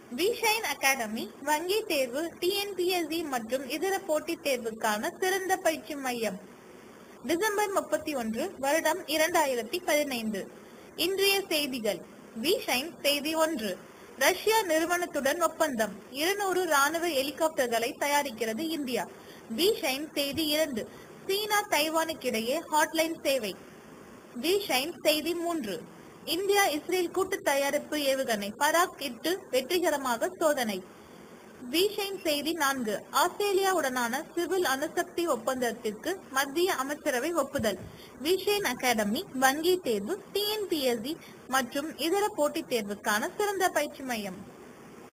விஷைன் academy வங்கி தேர்வு TNPSC மற்றும் இதர போட்டித் தேர்வுக்கான சிறந்த பயிற்சி மையம் டிசம்பர் முப்பத்தி ஒன்று வருடம் இரண்டாயிரத்தி பதினைந்து இன்றைய செய்திகள் விஷைன் செய்தி ஒன்று ரஷ்யா நிறுவனத்துடன் ஒப்பந்தம் இருநூறு ராணுவ ஹெலிகாப்டர்களை தயாரிக்கிறது இந்தியா விஷைன் செய்தி இரண்டு சீனா தைவானுக்கிடையே ஹாட்லைன் சேவை விஷைன் செய்தி மூன்று இந்தியா இஸ்ரேல் கூட்டு தயாரிப்பு ஏவுகணை பராக் எட்டு வெற்றிகரமாக சோதனை விஷைன் செய்தி நான்கு ஆஸ்திரேலியாவுடனான சிவில் அணுசக்தி ஒப்பந்தத்திற்கு மத்திய அமைச்சரவை ஒப்புதல் விஷைன் அகாடமி வங்கி தேர்வு டிஎன்பிஎஸ்சி மற்றும் இதர போட்டித் தேர்வுக்கான சிறந்த பயிற்சி மையம்